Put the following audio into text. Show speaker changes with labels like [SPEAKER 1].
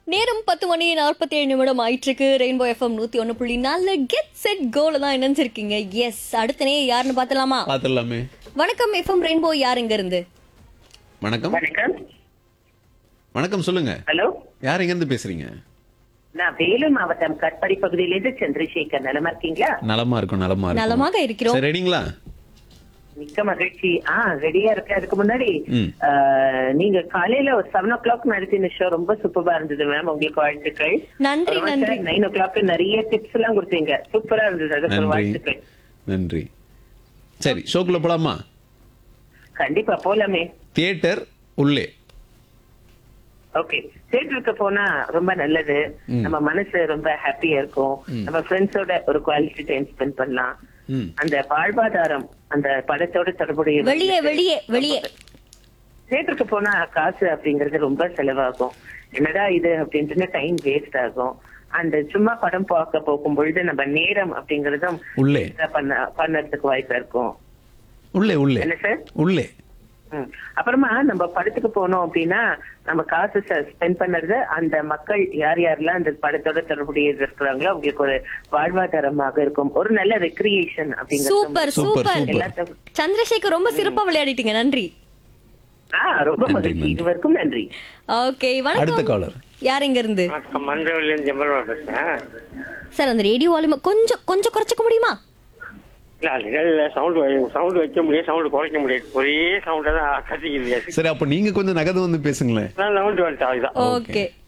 [SPEAKER 1] நேரம் பத்து மணி நாற்பத்தி ஏழு நிமிடம் ஆயிட்டிருக்கு ரெயின்போ எஃப்எம் நூத்தி ஒன்னு புள்ளி நாலு கெட் செட் கோல தான் இணைஞ்சிருக்கீங்க எஸ் அடுத்த நே யாருன்னு பாத்தலாமா
[SPEAKER 2] பாத்துடலாமே
[SPEAKER 1] வணக்கம் எஃப்எம் ரெயின்போ யார் இங்க இருந்து
[SPEAKER 2] வணக்கம்
[SPEAKER 3] வணக்கம்
[SPEAKER 2] வணக்கம் சொல்லுங்க
[SPEAKER 3] ஹலோ
[SPEAKER 2] யார் எங்க இருந்து பேசுறீங்க
[SPEAKER 3] நான் வேலூர் மாவட்டம் கட்படி பகுதியிலிருந்து சந்திரசேகர் நலமா இருக்கீங்களா
[SPEAKER 2] நலமா இருக்கும் நலமா இருக்கும்
[SPEAKER 1] நலமாக இருக்கிறோம்
[SPEAKER 2] சரி ரெடிங்களா
[SPEAKER 3] மிக்க மகிழ்ச்சி ஆ ரெடியா இருக்க அதுக்கு முன்னாடி
[SPEAKER 2] ம்.
[SPEAKER 3] ஆ, நீங்க காலையில ஒரு செவன் ஓ கிளாக் நடத்தின ஷோ ரொம்ப சூப்பரா இருந்தது மேம் உங்களுக்கு வாழ்த்துக்கள்
[SPEAKER 1] நன்றி நன்றி
[SPEAKER 3] நைன் ஓ கிளாக் நிறைய டிப்ஸ் எல்லாம் கொடுத்தீங்க சூப்பரா இருந்தது அதுக்கு ஒரு
[SPEAKER 2] நன்றி
[SPEAKER 3] வாழ்த்துக்கள்
[SPEAKER 2] நன்றி சரி ஷோக்குள்ள போலாமா
[SPEAKER 3] கண்டிப்பா போலாமே
[SPEAKER 2] தியேட்டர் உள்ளே
[SPEAKER 3] ஓகே தியேட்டருக்கு போனா ரொம்ப நல்லது நம்ம மனசு ரொம்ப ஹாப்பியா இருக்கும் நம்ம ஃப்ரெண்ட்ஸோட ஒரு குவாலிட்டி டைம் ஸ்பெண்ட் பண்ணலாம்
[SPEAKER 2] ம்
[SPEAKER 3] அந்த வாழ்வாதாரம் அந்த படத்தோட தொடர்புடைய
[SPEAKER 1] வெளியே வெளியே வெளியே
[SPEAKER 3] தியேட்டருக்கு போனா காசு அப்படிங்கறது ரொம்ப செலவாகும் என்னடா இது அப்படின்ட்டு டைம் வேஸ்ட் ஆகும் அந்த சும்மா படம் பார்க்க போகும் பொழுது நம்ம நேரம் அப்படிங்கறதும்
[SPEAKER 2] உள்ளே
[SPEAKER 3] பண்ண பண்ணறதுக்கு வாய்ப்பா இருக்கும்
[SPEAKER 2] உள்ளே உள்ளே
[SPEAKER 3] என்ன சார்
[SPEAKER 2] உள்ளே
[SPEAKER 3] ம். அப்புறமா நம்ம படத்துக்கு போனோம் அப்படின்னா நம்ம காசு ஸ்பெண்ட் பண்ணது அந்த மக்கள் யார் யாரெல்லாம் அந்த படத்தோட தொடர்புடைய இருக்கிறாங்களோ அவங்களுக்கு ஒரு வாழ்வாதாரமாக இருக்கும் ஒரு நல்ல ரெக்ரியேஷன்
[SPEAKER 1] சூப்பர்
[SPEAKER 3] அப்படிங்கிறது
[SPEAKER 2] சூப்பர்,
[SPEAKER 1] சூப்பர்
[SPEAKER 2] சூப்பர்.
[SPEAKER 3] எல்லாத்தையும்
[SPEAKER 1] சந்திரசேகர் ரொம்ப சிறப்பா விளையாடிட்டீங்க நன்றி
[SPEAKER 3] ஆ ரொம்ப
[SPEAKER 2] நன்றி,
[SPEAKER 3] மகிழ்ச்சி
[SPEAKER 2] நன்றி.
[SPEAKER 3] இதுவரைக்கும் நன்றி
[SPEAKER 1] ஓகே
[SPEAKER 2] அடுத்த
[SPEAKER 1] வணக்கம்
[SPEAKER 2] காலர்
[SPEAKER 1] யார் இங்க இருந்து
[SPEAKER 4] வணக்கம் மஞ்சள் ஜெம்பல்வா பேசுறேன்
[SPEAKER 1] சார் அந்த ரேடியோ வால்யூம் கொஞ்சம் கொஞ்சம் குறைச்சிக்க முடியுமா
[SPEAKER 4] இல்ல இல்ல சவுண்ட் சவுண்ட் வைக்க முடியாது சவுண்ட் குறைக்க முடியாது ஒரே சவுண்டா தான் கத்திக்குது
[SPEAKER 2] சரி அப்ப நீங்க கொஞ்சம் நகது வந்து பேசுங்களேன்
[SPEAKER 4] நான் சவுண்ட் வந்துட்டேன் அதுதான்
[SPEAKER 1] ஓகே